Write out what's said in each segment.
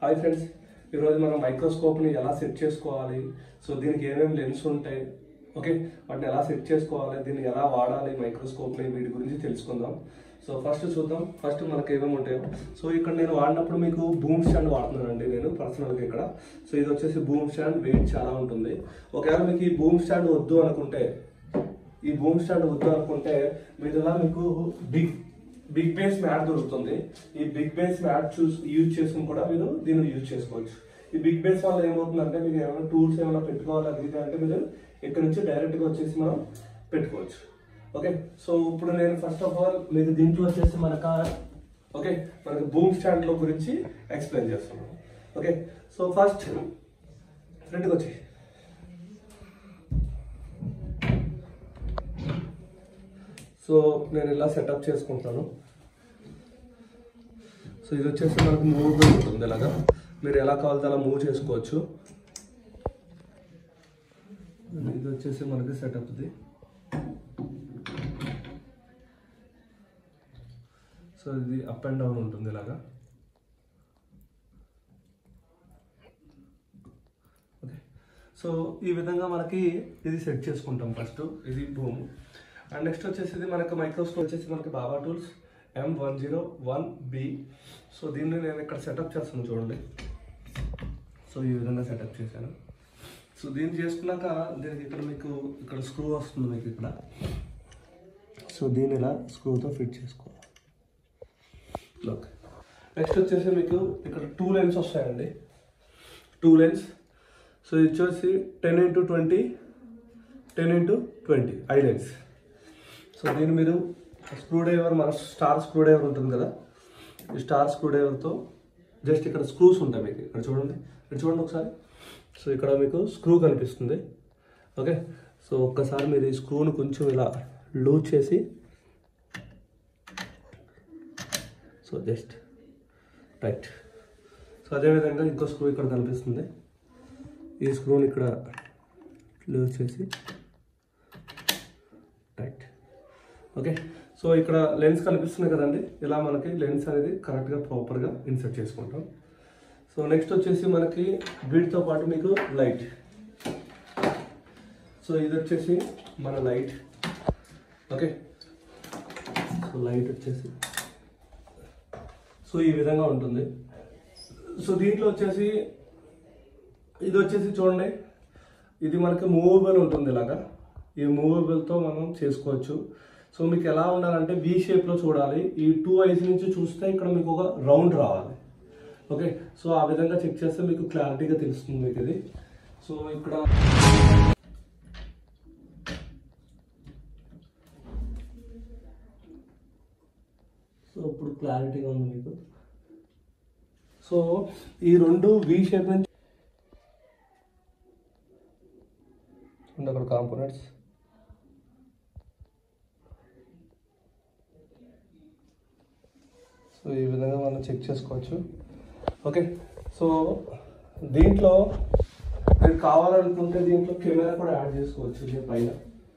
hi friends ఈరోజు మనం మైక్రోస్కోప్ని ఎలా సెట్ చేసుకోవాలి సో దీనికి ఏమేమి లెన్స్ ఉంటాయి ఓకే వాటిని ఎలా సెట్ చేసుకోవాలి దీన్ని ఎలా వాడాలి మైక్రోస్కోప్ని వీటి గురించి తెలుసుకుందాం సో ఫస్ట్ చూద్దాం ఫస్ట్ మనకి ఏమేమి ఉంటాయో సో ఇక్కడ నేను వాడినప్పుడు మీకు బూమ్ స్టాండ్ వాడుతున్నానండి నేను పర్సనల్గా ఇక్కడ సో ఇది వచ్చేసి బూమ్ స్టాండ్ వెయిట్ చాలా ఉంటుంది ఒకవేళ మీకు ఈ బూమ్ స్టాండ్ వద్దు అనుకుంటే ఈ బూమ్ స్టాండ్ వద్దు అనుకుంటే మీరు ఇలా మీకు బిగ్ బిగ్ బేస్ మ్యాట్ దొరుకుతుంది ఈ బిగ్ బేస్ మ్యాట్ చూస్ యూజ్ చేసుకుని కూడా మీరు దీన్ని యూజ్ చేసుకోవచ్చు ఈ బిగ్ బేస్ వల్ల ఏమవుతుందంటే మీకు ఏమైనా టూల్స్ ఏమైనా పెట్టుకోవాలి అది ఇది అంటే మీరు ఇక్కడ నుంచి డైరెక్ట్ గా వచ్చేసి మనం పెట్టుకోవచ్చు ఓకే సో ఇప్పుడు నేను ఫస్ట్ ఆఫ్ ఆల్ మీకు దీంట్లో వచ్చేసి మనక ఓకే మనకి బూమ్ స్టాండ్ లో గురించి ఎక్స్ప్లెయిన్ చేస్తున్నాను ఓకే సో ఫస్ట్ ఫ్రంట్కి వచ్చి సో నేను ఇలా సెటప్ చేసుకుంటాను సో ఇది వచ్చేసి మనకు మూవ్ ఉంటుంది ఇలాగా మీరు ఎలా కావాలితే అలా మూవ్ చేసుకోవచ్చు ఇది వచ్చేసి మనకి సెటప్ది సో ఇది అప్ అండ్ డౌన్ ఉంటుంది ఇలాగా ఓకే సో ఈ విధంగా మనకి ఇది సెట్ చేసుకుంటాం ఫస్ట్ ఇది భూమి అండ్ నెక్స్ట్ వచ్చేసి ఇది మనకి మైక్రోస్కోప్ వచ్చేసి మనకి బాబా tools M one zero one B so దీన్ని నేను ఇక్కడ సెటప్ చేస్తాను చూడండి సో ఈ విధంగా సెటప్ చేశాను సో దీన్ని చేసుకున్నాక దీనికి ఇక్కడ మీకు ఇక్కడ స్క్రూ వస్తుంది మీకు ఇక్కడ సో దీన్ని ఇలా స్క్రూతో ఫిట్ చేసుకోవాలి ఓకే నెక్స్ట్ వచ్చేసి మీకు ఇక్కడ టూ లెన్స్ వస్తాయండి టూ లెన్స్ సో ఇది వచ్చేసి ten into twenty ten into twenty eye lens so దీన్ని మీరు స్క్రూ డ్రైవర్ మన స్టార్ స్క్రూ డ్రైవర్ ఉంటుంది కదా ఈ స్టార్ స్క్రూ డ్రైవర్తో జస్ట్ ఇక్కడ స్క్రూస్ ఉంటాయి మీకు ఇక్కడ చూడండి ఇక్కడ చూడండి ఒకసారి సో ఇక్కడ మీకు స్క్రూ కనిపిస్తుంది ఓకే సో ఒక్కసారి మీరు ఈ స్క్రూను కొంచెం ఇలా లూజ్ చేసి సో జస్ట్ రైట్ సో అదేవిధంగా ఇంకో స్క్రూ ఇక్కడ కనిపిస్తుంది ఈ స్క్రూని ఇక్కడ లూజ్ చేసి రైట్ ఓకే సో ఇక్కడ లెన్స్ కనిపిస్తుంది కదండి ఇలా మనకి లెన్స్ అనేది కరెక్ట్గా ప్రాపర్గా ఇన్సర్ట్ చేసుకుంటాం సో నెక్స్ట్ వచ్చేసి మనకి వీటితో పాటు మీకు లైట్ సో ఇది వచ్చేసి మన లైట్ ఓకే సో లైట్ వచ్చేసి సో ఈ విధంగా ఉంటుంది సో దీంట్లో వచ్చేసి ఇది వచ్చేసి చూడండి ఇది మనకి మూవబుల్ ఉంటుంది ఇలాగా ఈ మూవబుల్తో మనం చేసుకోవచ్చు సో మీకు ఎలా ఉండాలంటే వి షేప్లో చూడాలి ఈ టూ ఐస్ నుంచి చూస్తే ఇక్కడ మీకు ఒక రౌండ్ రావాలి ఓకే సో ఆ విధంగా చెక్ చేస్తే మీకు క్లారిటీగా తెలుస్తుంది మీకు ఇది సో ఇక్కడ సో ఇప్పుడు క్లారిటీగా ఉంది మీకు సో ఈ రెండు వి షేప్ నుంచి ఉంది అక్కడ కాంపోనెంట్స్ సో ఈ విధంగా మనం చెక్ చేసుకోవచ్చు ఓకే సో దీంట్లో మీరు కావాలనుకుంటే దీంట్లో కెమెరా కూడా యాడ్ చేసుకోవచ్చు దీని పైన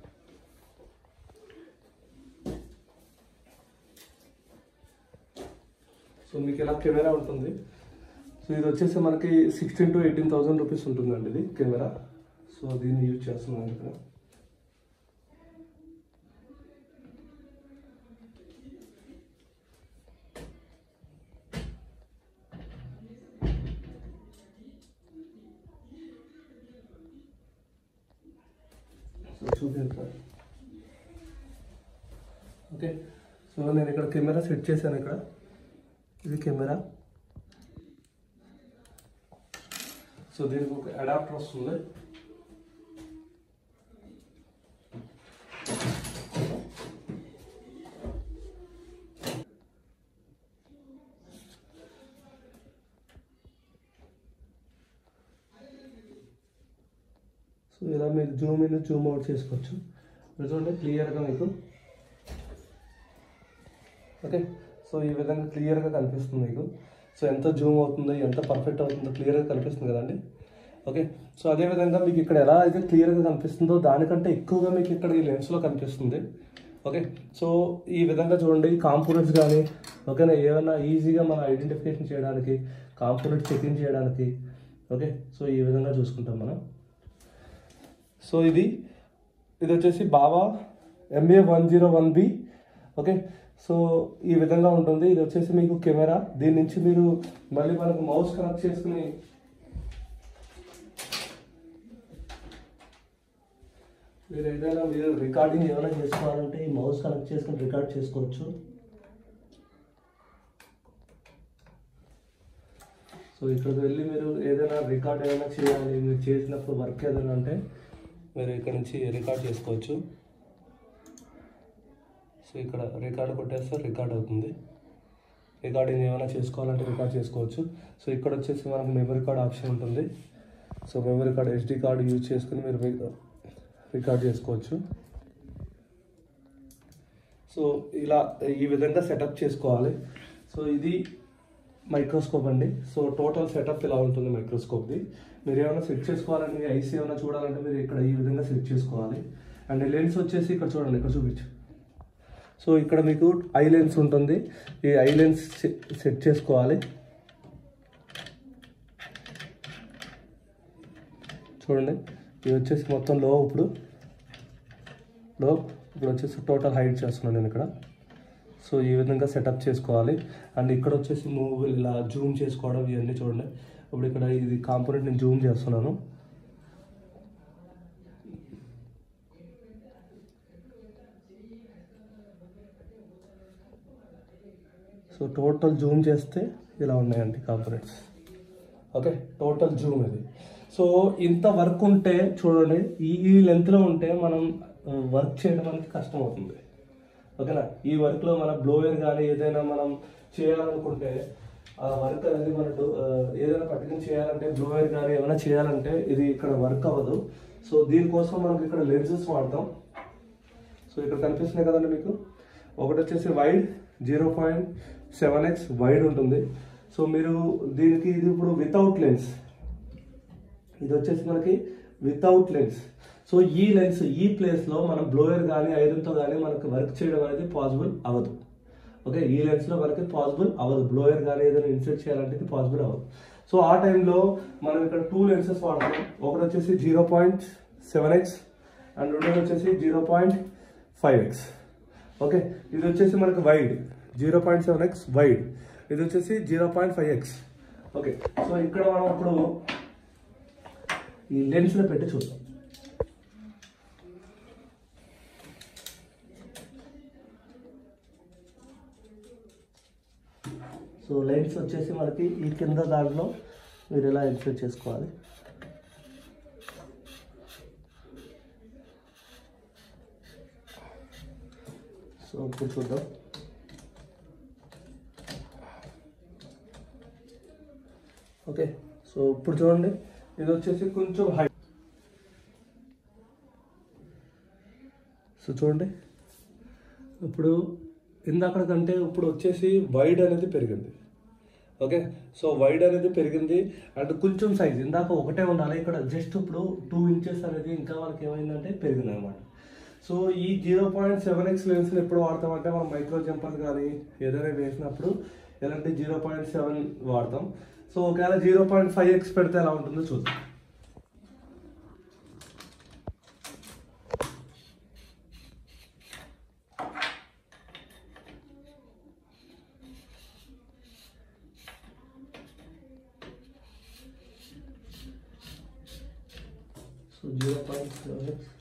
సో మీకు ఇలా కెమెరా ఉంటుంది సో ఇది వచ్చేసి మనకి sixteen to eighteen thousand rupees ఉంటుందండి ఇది కెమెరా సో దీన్ని యూజ్ చేస్తున్నాను ఇక్కడ సో చూపిస్తాను ఓకే సో నేను ఇక్కడ కెమెరా సెట్ చేశాను ఇక్కడ ఇది కెమెరా సో దీనికి ఒక అడాప్టర్ వస్తుంది సో ఇలా మీరు జూమ్ ఇన్ జూమ్ అవుట్ చేసుకోవచ్చు మీరు చూడండి క్లియర్గా మీకు ఓకే సో ఈ విధంగా క్లియర్గా కనిపిస్తుంది మీకు సో ఎంత జూమ్ అవుతుందో ఎంత పర్ఫెక్ట్ అవుతుందో క్లియర్గా కనిపిస్తుంది కదండి ఓకే సో అదేవిధంగా మీకు ఇక్కడ ఎలా అయితే క్లియర్గా కనిపిస్తుందో దానికంటే ఎక్కువగా మీకు ఇక్కడ ఈ లెన్స్లో కనిపిస్తుంది ఓకే సో ఈ విధంగా చూడండి కాంపోనెంట్స్ కానీ ఓకేనా ఏమైనా ఈజీగా మనం ఐడెంటిఫికేషన్ చేయడానికి కాంపోనెంట్ చెకింగ్ చేయడానికి ఓకే సో ఈ విధంగా చూసుకుంటాం మనం సో ఇది ఇది వచ్చేసి బావా M A one zero one B okay so ఈ విధంగా ఉంటుంది ఇది వచ్చేసి మీకు కెమెరా దీని నుంచి మీరు మళ్ళీ మనకు మౌస్ కనెక్ట్ చేసుకుని మీరు ఏదైనా మీరు రికార్డింగ్ ఏమైనా చేసుకోవాలంటే ఈ మౌస్ కనెక్ట్ చేసుకుని రికార్డ్ చేసుకోవచ్చు సో ఇక్కడికి వెళ్ళి మీరు ఏదైనా రికార్డ్ ఏదైనా చేయాలి మీరు చేసినప్పుడు వర్క్ ఏదైనా అంటే మీరు ఇక్కడ నుంచి రికార్డ్ చేసుకోవచ్చు సో ఇక్కడ రికార్డ్ కొట్టేస్తే రికార్డ్ అవుతుంది రికార్డింగ్ ఏమైనా చేసుకోవాలంటే రికార్డ్ చేసుకోవచ్చు సో ఇక్కడ వచ్చేసి మనకు మెమరీ కార్డ్ ఆప్షన్ ఉంటుంది so memory card HD card use చేసుకుని మీరు రికార్డ్ చేసుకోవచ్చు సో ఇలా ఈ విధంగా సెటప్ చేసుకోవాలి సో ఇది మైక్రోస్కోప్ అండి సో టోటల్ సెటప్ ఇలా ఉంటుంది మైక్రోస్కోప్ది మీరు ఏమైనా సెట్ చేసుకోవాలని ఐసీ ఏమైనా చూడాలంటే మీరు ఇక్కడ ఈ విధంగా సెట్ చేసుకోవాలి అండ్ లెన్స్ వచ్చేసి ఇక్కడ చూడండి ఇక్కడ చూపించు సో ఇక్కడ మీకు ఐ లెన్స్ ఉంటుంది ఈ ఐ లెన్స్ సెట్ చేసుకోవాలి చూడండి ఇది వచ్చేసి మొత్తం లో ఇప్పుడు లో ఇప్పుడు వచ్చేసి టోటల్ హైట్ చేస్తున్నాను నేను ఇక్కడ సో ఈ విధంగా సెటప్ చేసుకోవాలి అండ్ ఇక్కడ వచ్చేసి మూవ్ ఇలా జూమ్ చేసుకోవడం ఇవన్నీ చూడండి ఇప్పుడు ఇక్కడ ఇది కాంపోనెంట్ నేను జూమ్ చేస్తున్నాను సో టోటల్ జూమ్ చేస్తే ఇలా ఉన్నాయండి కాంపోనెంట్స్ ఓకే టోటల్ జూమ్ ఇది సో ఇంత వర్క్ ఉంటే చూడండి ఈ ఈ లెంత్లో ఉంటే మనం వర్క్ చేయడం అనేది కష్టం అవుతుంది ఓకేనా ఈ వర్క్లో మన బ్లోయర్ కానీ ఏదైనా మనం చేయాలనుకుంటే ఆ వర్క్ అనేది మన డో- ఆ, ఏదైనా పట్టుకుని చేయాలంటే బ్లోయర్ కానీ ఏమైనా చేయాలంటే ఇది ఇక్కడ వర్క్ అవ్వదు సో దీనికోసం మనం ఇక్కడ లెన్సెస్ వాడతాం సో ఇక్కడ కనిపిస్తున్నాయి కదండి మీకు ఒకటి వచ్చేసి wide zero point seven X wide ఉంటుంది సో మీరు దీనికి ఇది ఇప్పుడు వితౌట్ లెన్స్ ఇది వచ్చేసి మనకి వితౌట్ లెన్స్ సో ఈ లెన్స్ ఈ ప్లేస్లో మనం బ్లోయర్ కానీ ఐరన్తో కానీ మనకి వర్క్ చేయడం అనేది పాసిబుల్ అవ్వదు ఓకే ఈ లెన్స్లో మనకి పాసిబుల్ అవ్వదు బ్లోయర్ కానీ ఏదైనా ఇన్సర్ట్ చేయాలంటే ఇది పాసిబుల్ అవ్వదు సో ఆ టైంలో మనం ఇక్కడ టూ లెన్సెస్ వాడతాం ఒకటి వచ్చేసి zero point seven X and రెండోది వచ్చేసి zero point five X okay ఇది వచ్చేసి మనకి wide zero point seven X wide ఇది వచ్చేసి zero point five X okay so ఇక్కడ మనం ఇప్పుడు ఈ లెన్స్లో పెట్టి చూద్దాం సో లెన్స్ వచ్చేసి మనకి ఈ కింద దాంట్లో మీరు ఎలా ఇన్సర్ట్ చేసుకోవాలి సో ఇప్పుడు చూద్దాం ఓకే సో ఇప్పుడు చూడండి ఇది వచ్చేసి కొంచెం హై సో చూడండి ఇప్పుడు ఇందాక కంటే ఇప్పుడు వచ్చేసి వైడ్ అనేది పెరిగింది ఓకే సో వైడ్ అనేది పెరిగింది అండ్ కొంచెం సైజ్ ఇందాక ఒకటే ఉండాలి ఇక్కడ జస్ట్ ఇప్పుడు టూ ఇంచెస్ అనేది ఇంకా మనకి ఏమైందంటే పెరిగింది అనమాట సో ఈ జీరో పాయింట్ సెవెన్ ఎక్స్ లెన్స్ని ఎప్పుడు వాడతామంటే మనం మైక్రో జంపర్ కానీ ఏదైనా వేసినప్పుడు ఎలాంటి జీరో పాయింట్ సెవెన్ వాడతాం సో ఒకవేళ జీరో పాయింట్ ఫైవ్ ఎక్స్ పెడితే ఎలా ఉంటుందో చూద్దాం so zero point seven X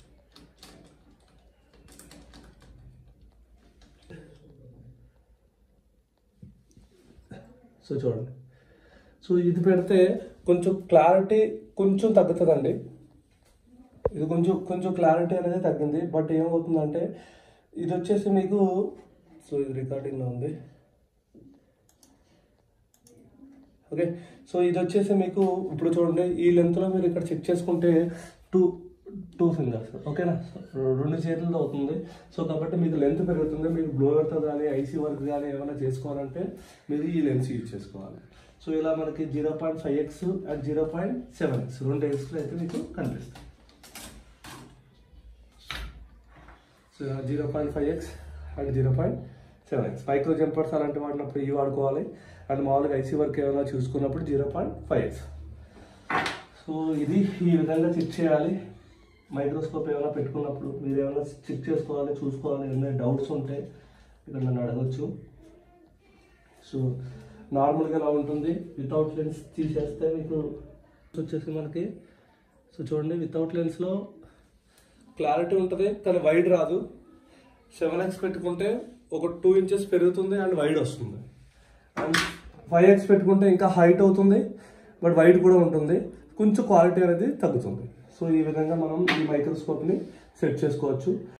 so చూడండి సో ఇది పెడితే కొంచెం క్లారిటీ కొంచెం తగ్గుతుందండి ఇది కొంచెం కొంచెం క్లారిటీ అనేది తగ్గింది బట్ ఏమవుతుందంటే ఇది వచ్చేసి మీకు సో ఇది రికార్డింగ్లో ఉంది ఓకే సో ఇది వచ్చేసి మీకు ఇప్పుడు చూడండి ఈ లెంత్లో మీరు ఇక్కడ చెక్ చేసుకుంటే టూ టూ ఫింగర్స్ ఓకేనా రెండు చేతులతో అవుతుంది సో కాబట్టి మీకు లెంత్ పెరుగుతుంది మీరు బ్లోవర్తో కానీ ఐసీ వర్క్ కానీ ఏమైనా చేసుకోవాలంటే మీరు ఈ లెన్స్ యూజ్ చేసుకోవాలి సో ఇలా మనకి zero point five X and zero point seven X రెండు ఎక్స్లు అయితే మీకు కనిపిస్తాయి so zero point five X and zero point seven X micro jumpers అలాంటి వాడినప్పుడు ఇవి వాడుకోవాలి అండ్ మామూలుగా ఐసీ వర్క్ ఏమైనా చూసుకున్నప్పుడు zero point five X so ఇది ఈ విధంగా చెక్ చేయాలి మైక్రోస్కోప్ ఏమైనా పెట్టుకున్నప్పుడు మీరు ఏమైనా చెక్ చేసుకోవాలి చూసుకోవాలి ఏమైనా డౌట్స్ ఉంటే ఇక్కడ నన్ను అడగచ్చు సో నార్మల్గా ఎలా ఉంటుంది వితౌట్ లెన్స్ తీసేస్తే మీకు వచ్చేసి మనకి సో చూడండి వితౌట్ లెన్స్లో క్లారిటీ ఉంటుంది కానీ వైడ్ రాదు సెవెన్ ఎక్స్ పెట్టుకుంటే ఒక టూ ఇంచెస్ పెరుగుతుంది అండ్ వైడ్ వస్తుంది అండ్ ఫైవ్ ఎక్స్ పెట్టుకుంటే ఇంకా హైట్ అవుతుంది బట్ వైడ్ కూడా ఉంటుంది కొంచెం క్వాలిటీ అనేది తగ్గుతుంది సో ఈ విధంగా మనం ఈ మైక్రోస్కోప్ని సెట్ చేసుకోవచ్చు